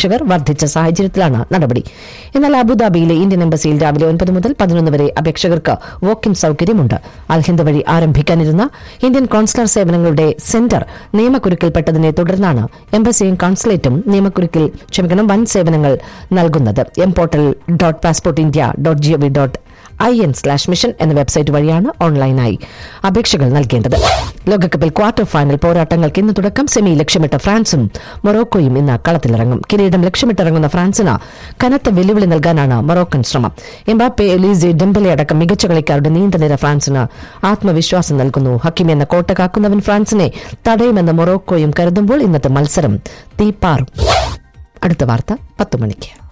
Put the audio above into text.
അപേക്ഷകർ വർദ്ധിച്ച സാഹചര്യത്തിലാണ് നടപടി എന്നാൽ അബുദാബിയിലെ ഇന്ത്യൻ എംബസിയിൽ രാവിലെ ഒൻപത് മുതൽ പതിനൊന്ന് വരെ അപേക്ഷകർക്ക് വോക്ക് ഇൻ സൌകര്യമുണ്ട് അൽഹിന്ദ് വഴി ആരംഭിക്കാനിരുന്ന ഇന്ത്യൻ കോൺസുലർ സേവനങ്ങളുടെ സെന്റർ നിയമക്കുരുക്കിൽപ്പെട്ടതിനെ തുടർന്നാണ് എംബസിയും കോൺസുലേറ്റും നിയമക്കുരുക്കിൽ ക്ഷമിക്കണം വൻ സേവനങ്ങൾ നൽകുന്നത് M portal dot passport India dot G O V dot I N slash mission എന്ന വെബ്സൈറ്റ് വഴിയാണ് ഓൺലൈനായി അപേക്ഷകൾ നൽകേണ്ടത് ലോകകപ്പിൽ ക്വാർട്ടർ ഫൈനൽ പോരാട്ടങ്ങൾക്ക് ഇന്ന് തുടക്കം സെമി ലക്ഷ്യമിട്ട ഫ്രാൻസും മൊറോക്കോയും ഇന്ന് കളത്തിലിറങ്ങും കിരീടം ലക്ഷ്യമിട്ടിറങ്ങുന്ന ഫ്രാൻസിന് കനത്ത വെല്ലുവിളി നൽകാനാണ് മൊറോക്കൻ ശ്രമം എംബാപ്പെ എലീസെ ഡെംബലെ അടക്കം മികച്ച കളിക്കാരുടെ നീണ്ട നിര ഫ്രാൻസിന് ആത്മവിശ്വാസം നൽകുന്നു ഹക്കിം എന്ന കോട്ട കാക്കുന്നവൻ ഫ്രാൻസിനെ തടയുമെന്ന് മൊറോക്കോയും കരുതുമ്പോൾ ഇന്നത്തെ മത്സരം തീപ്പാറും അടുത്ത വാർത്ത പത്ത് മണിക്ക്